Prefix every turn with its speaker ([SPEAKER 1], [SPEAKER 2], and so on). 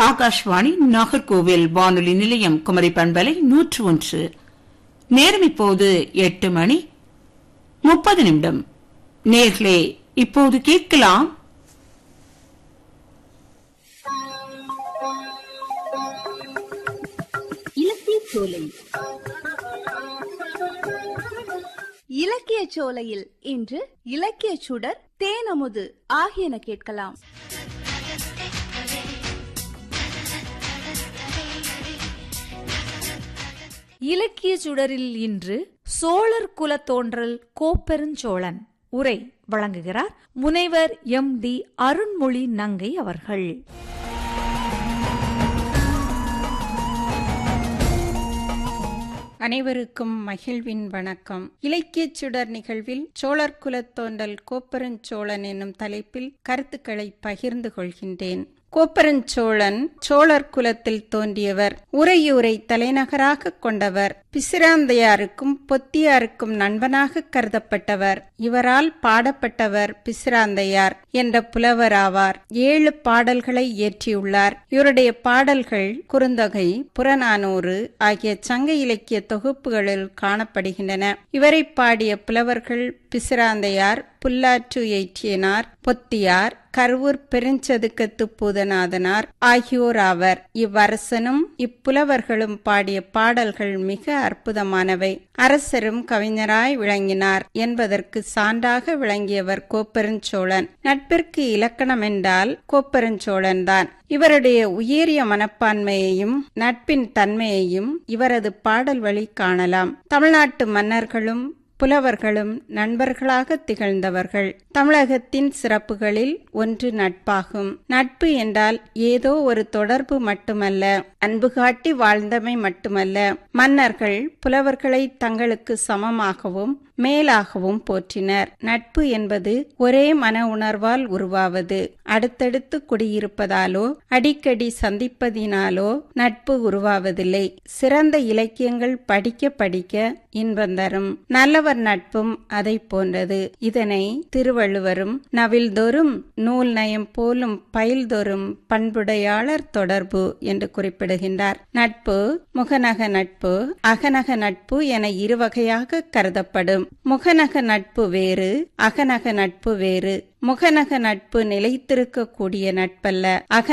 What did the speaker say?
[SPEAKER 1] ஆகாஷ்வாணி நாகர்கோவில் வானொலி நிலையம் குமரி பண்பலை நூற்று ஒன்று நேரம் இப்போது எட்டு மணி முப்பது நிமிடம் நேர்களே இப்போது கேட்கலாம்
[SPEAKER 2] இலக்கிய சோலை
[SPEAKER 3] இலக்கிய சோலையில் இன்று இலக்கிய சுடர் தேனமுது ஆகியன கேட்கலாம்
[SPEAKER 4] இலக்கிய சுடரில் இன்று சோழர் குலத் தோன்றல் கோப்பெருஞ்சோழன் உரை வழங்குகிறார் முனைவர் எம் டி அருண்மொழி நங்கை அவர்கள்
[SPEAKER 5] அனைவருக்கும் மகிழ்வின் வணக்கம் இலக்கியச் சுடர் நிகழ்வில் சோழர் குலத் தோன்றல் கோப்பெருஞ்சோழன் என்னும் தலைப்பில் கருத்துக்களை பகிர்ந்து கொள்கின்றேன் கோப்பெருஞ்சோழன் சோழர் குலத்தில் தோன்றியவர் உறையூரை தலைநகராக கொண்டவர் பிசிராந்தையாருக்கும் பொத்தியாருக்கும் நண்பனாக கருதப்பட்டவர் இவரால் பாடப்பட்டவர் பிசிராந்தையார் என்ற புலவர் ஆவார் ஏழு பாடல்களை இயற்றியுள்ளார் இவருடைய பாடல்கள் குறுந்தொகை புறநானூறு ஆகிய சங்க இலக்கிய தொகுப்புகளில் காணப்படுகின்றன இவரை பாடிய புலவர்கள் பிசிராந்தையார் புல்லாற்று எய்ற்றியனார் பொத்தியார் கருவூர் பெருஞ்சதுக்கத்து பூதநாதனார் ஆகியோர் ஆவர் இவ்வரசனும் இப்புலவர்களும் பாடிய பாடல்கள் மிக அற்புதமானவை அரசரும் கவிஞராய் விளங்கினார் என்பதற்கு சான்றாக விளங்கியவர் கோப்பெருஞ்சோழன் நட்பிற்கு இலக்கணம் என்றால் கோப்பெருஞ்சோழன் தான் இவருடைய உயரிய மனப்பான்மையையும் நட்பின் தன்மையையும் இவரது பாடல் வழி காணலாம் தமிழ்நாட்டு மன்னர்களும் புலவர்களும் நண்பர்களாக திகழ்ந்தவர்கள் தமிழகத்தின் சிறப்புகளில் ஒன்று நட்பாகும் நட்பு என்றால் ஏதோ ஒரு தொடர்பு மட்டுமல்ல அன்பு காட்டி வாழ்ந்தமை மட்டுமல்ல மன்னர்கள் புலவர்களை தங்களுக்கு சமமாகவும் மேலாகவும் போற்றினர் நட்பு என்பது ஒரே மன உணர்வால் உருவாவது அடுத்தடுத்து குடியிருப்பதாலோ அடிக்கடி சந்திப்பதினாலோ நட்பு உருவாவதில்லை சிறந்த இலக்கியங்கள் படிக்க படிக்க இன்பம் தரும் நல்லவர் நட்பும் அதை போன்றது இதனை திருவள்ளுவரும் நவில்தோறும் நூல் நயம் போலும் பயில்தோறும் பண்புடையாளர் தொடர்பு என்று குறிப்பிடுகின்றார் நட்பு முகநக நட்பு அகநக நட்பு என இருவகையாக கருதப்படும் முகநக நட்பு வேறு அகநக நட்பு வேறு முகநக நட்பு நிலைத்திருக்கக்கூடிய நட்பல்ல அக